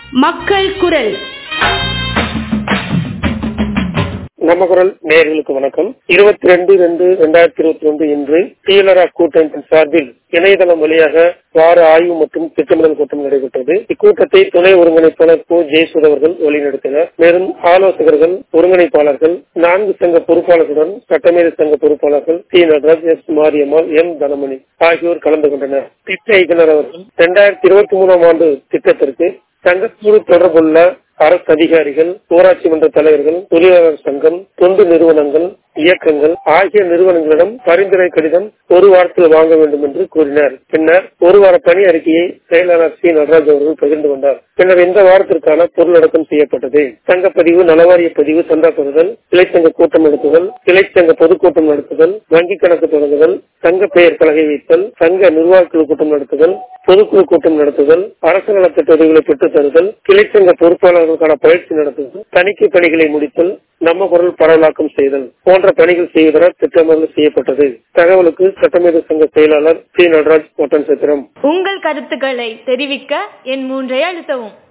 மக்கள் குரல் நம்ம குரல் நேயர்களுக்கு வணக்கம் இருபத்தி ரெண்டு ரெண்டு ரெண்டாயிரத்தி இருபத்தி ரெண்டு இன்று டீலரா கூட்டமைப்பின் சார்பில் இணையதளம் வழியாக வார ஆய்வு மற்றும் திட்டமிடல் கூட்டம் நடைபெற்றது இக்கூட்டத்தை துணை ஒருங்கிணைப்பாளர் கோ ஜெயசூத் அவர்கள் வழிநடத்தினர் மேலும் ஆலோசகர்கள் ஒருங்கிணைப்பாளர்கள் நான்கு சங்க பொறுப்பாளர்களுடன் சட்டமேதை சங்க பொறுப்பாளர்கள் T Natraj S Mariyammal M Thanamani ஆகியோர் கலந்து கொண்டனர் திட்ட இயக்குநர் அவர்கள் இரண்டாயிரத்தி இருபத்தி மூணாம் ஆண்டு திட்டத்திற்கு சங்கத்தோடு தொடர்புள்ள அரசு அதிகாரிகள் ஊராட்சி மன்ற தலைவர்கள் தொழிலாளர் சங்கம் தொண்டு நிறுவனங்கள் இயக்கங்கள் ஆகிய நிறுவனங்களிடம் பரிந்துரை கடிதம் ஒரு வாரத்தில் வாங்க வேண்டும் என்று கூறினார் பின்னர் ஒரு வார பணி அறிக்கையை செயலாளர் சி நடராஜ் அவர்கள் பகிர்ந்து கொண்டார் பின்னர் இந்த வாரத்திற்கான பொருளடக்கம் செய்யப்பட்டது சங்கப்பதிவு நலவாரிய பதிவு சந்தா பெறுதல் கிளைச்சங்க கூட்டம் நடத்துதல் கிளைச்சங்க பொதுக்கூட்டம் நடத்துதல் வங்கி கணக்கு தொடங்குதல் சங்க பெயர் பலகை வைத்தல் சங்க நிர்வாக குழு கூட்டம் நடத்துதல் பொதுக்குழு கூட்டம் நடத்துதல் அரசு நலத்திட்ட உதவிகளை பெற்றுத் தருதல் கிளைச்சங்க பொறுப்பாளர்களுக்கான பயிற்சி நடத்துதல் தணிக்கை பணிகளை முடித்தல் நம்ம குரல் பரவலாக்கம் செய்தல் போன்ற பணிகள் செய்வதென திட்டமிடல் செய்யப்பட்டது தகவலுக்கு சட்டமேத சங்க செயலாளர் சி நடராஜ் ஒட்டன் சித்திரம் உங்கள் கருத்துக்களை தெரிவிக்க என் மூன்றை அழுத்தவும்